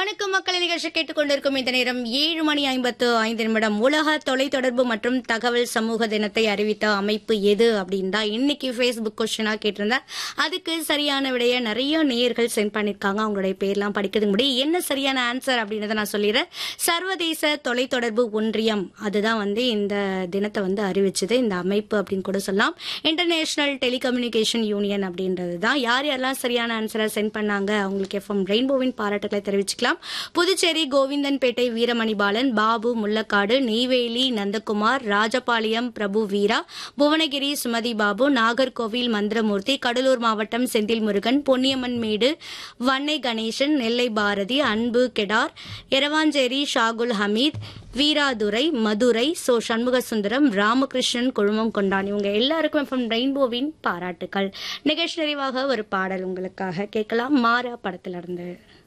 வணக்கம் மக்கள் நிகழ்ச்சி கேட்டுக்கொண்டிருக்கும் இந்த நேரம் ஏழு மணி ஐம்பத்து ஐந்து நிமிடம் உலக தொலைத்தொடர்பு மற்றும் தகவல் சமூக தினத்தை அறிவித்த அமைப்பு எது அப்படின்னு தான் இன்னைக்கு ஃபேஸ்புக் கொஸ்டினா கேட்டிருந்தேன் அதுக்கு சரியான விடைய நிறைய நேயர்கள் சென்ட் பண்ணிருக்காங்க அவங்களுடைய பேர்லாம் படிக்கிறதுக்கு முடியும் என்ன சரியான ஆன்சர் அப்படின்றத நான் சொல்லிடுறேன் சர்வதேச தொலைத்தொடர்பு ஒன்றியம் அதுதான் வந்து இந்த தினத்தை வந்து அறிவிச்சது இந்த அமைப்பு அப்படின்னு கூட சொல்லலாம் இன்டர்நேஷனல் டெலிகம்யூனிகேஷன் யூனியன் அப்படின்றது தான் யார் யாரெல்லாம் சரியான ஆன்சரை சென்ட் பண்ணாங்க அவங்களுக்கு எஃப்எம் ரெயின்போவின் பாராட்டுகளை தெரிவிச்சுக்கலாம் புதுச்சேரி கோவிந்தன்பேட்டை வீரமணி பாலன் பாபு முள்ளக்காடு நெய்வேலி நந்தகுமார் ராஜபாளையம் பிரபு வீரா புவனகிரி சுமதி பாபு நாகர்கோவில் மந்திரமூர்த்தி கடலூர் மாவட்டம் செந்தில் முருகன் பொன்னியம்மன் மேடு வன்னை கணேசன் நெல்லை பாரதி அன்பு கெடார் எரவாஞ்சேரி ஷாகுல் ஹமீத் வீராதுரை மதுரை சோ சண்முக சுந்தரம் ராமகிருஷ்ணன் குழுமம் கொண்டான் இவங்க எல்லாருக்கும் எஃப்எம் ரெயின்போவின் பாராட்டுக்கள் நிகழ்ச்சி நிறைவாக ஒரு பாடல் உங்களுக்காக கேட்கலாம் மாறா படத்திலிருந்து